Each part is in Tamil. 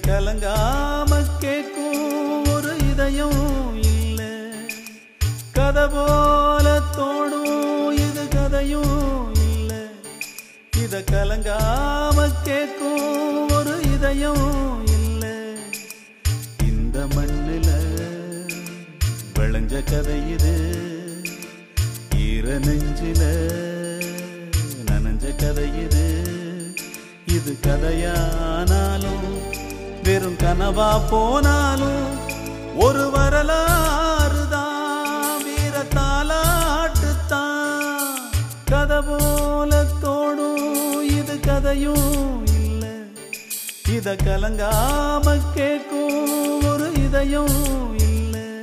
கலங்காம கேட்கும் ஒரு இதயம் இல்ல கதை போல தோணும் இது கதையும் இல்ல இத கலங்காம கேட்கும் ஒரு இதயம் இல்ல இந்த மண்ணுல விளைஞ்ச கதை இது ஈர நெஞ்சில நனைஞ்ச கதை இது இது கதையானாலும் வெறும் கனவா போனாலும் ஒரு வரலாறு தான் வீர தாலாட்டுத்தான் கதை போல தோணும் இது கதையும் இல்ல இத கலங்காம கேட்கும் ஒரு இதயம் இல்ல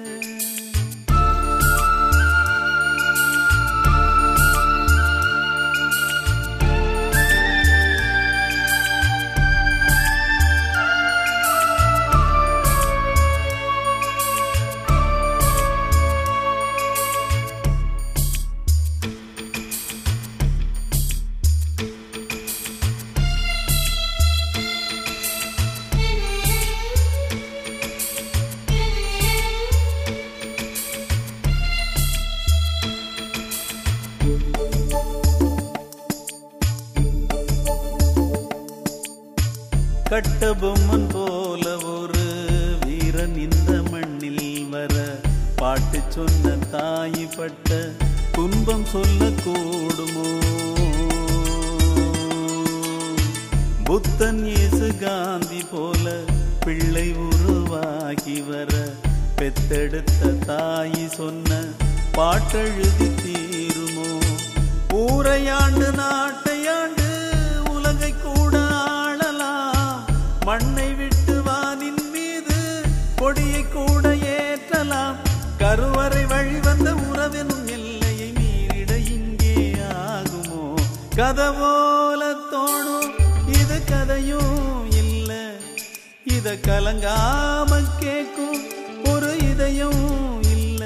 கட்டபொம்மன் போல ஒரு வீரன் இந்த மண்ணில் வர பாட்டு சொன்ன தாய் பட்ட துன்பம் சொல்ல கூடுமோ புத்தன் இயேசு காந்தி போல பிள்ளை உருவாகி வர பெத்தெடுத்த தாய் சொன்ன பாட்டெழுதி தீருமோ ஊரையாண்டு நாட்டையாண்டு உலகை கூட ஆளலாம் மண்ணை விட்டு வானின் மீது கொடியை கூட ஏற்றலாம் கருவறை வழி வந்த உறவெனும் எல்லையை மீறிட இங்கே ஆகுமோ கதை போல தோணும் இது கதையும் இல்ல இத கலங்காம கேட்கும் ஒரு இதயம் இல்ல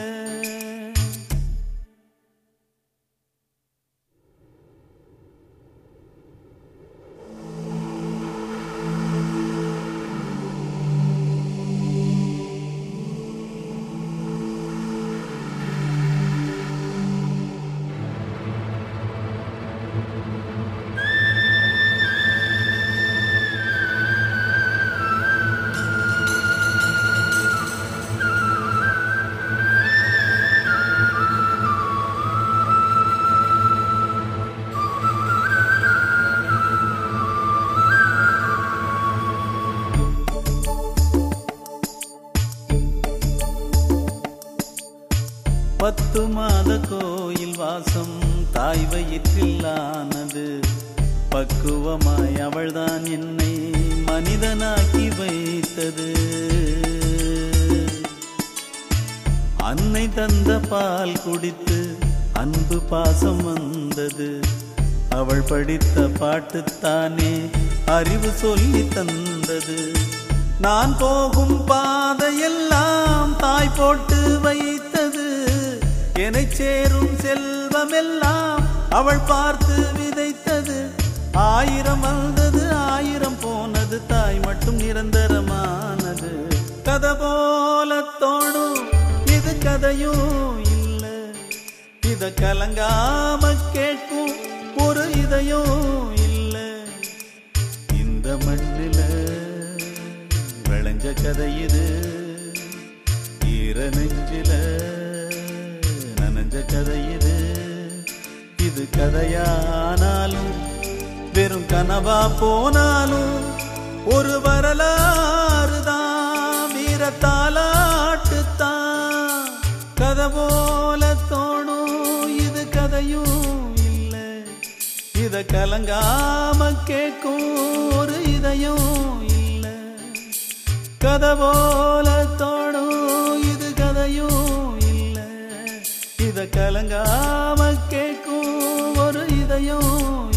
பத்து மாத கோயில் வாசம் தாய் வயிற்றில் ஆனது பக்குவமாய் அவள்தான் என்னை மனிதனாக்கி வைத்தது அன்னை தந்த பால் குடித்து அன்பு பாசம் வந்தது அவள் படித்த பாட்டுத்தானே அறிவு சொல்லி தந்தது நான் போகும் பாதையெல்லாம் தாய் போட்டு வைத்தது என்னை சேரும் செல்வமெல்லாம் அவள் பார்த்து விதைத்தது ஆயிரம் வந்தது ஆயிரம் போனது தாய் மட்டும் நிரந்தரமானது கதை போல தோணும் இது கதையும் இல்ல இத கலங்காம கேட்கும் ஒரு இதயம் இல்ல இந்த மண்ணில விளைஞ்ச கதை இது ஈர நெஞ்சில நனைஞ்ச கதை இது இது கதையானாலும் வெறும் கனவா போனாலும் ஒரு வரலாறு தான் வீர தாலாட்டுத்தான் கதை போல தோணும் இது கதையும் இல்ல இத கலங்காம கேட்கும் ஒரு இதயம் இல்ல கதை போல தோணும் இது கதையும் இல்ல இத கலங்காம கேட்கும் ஒரு இதயம்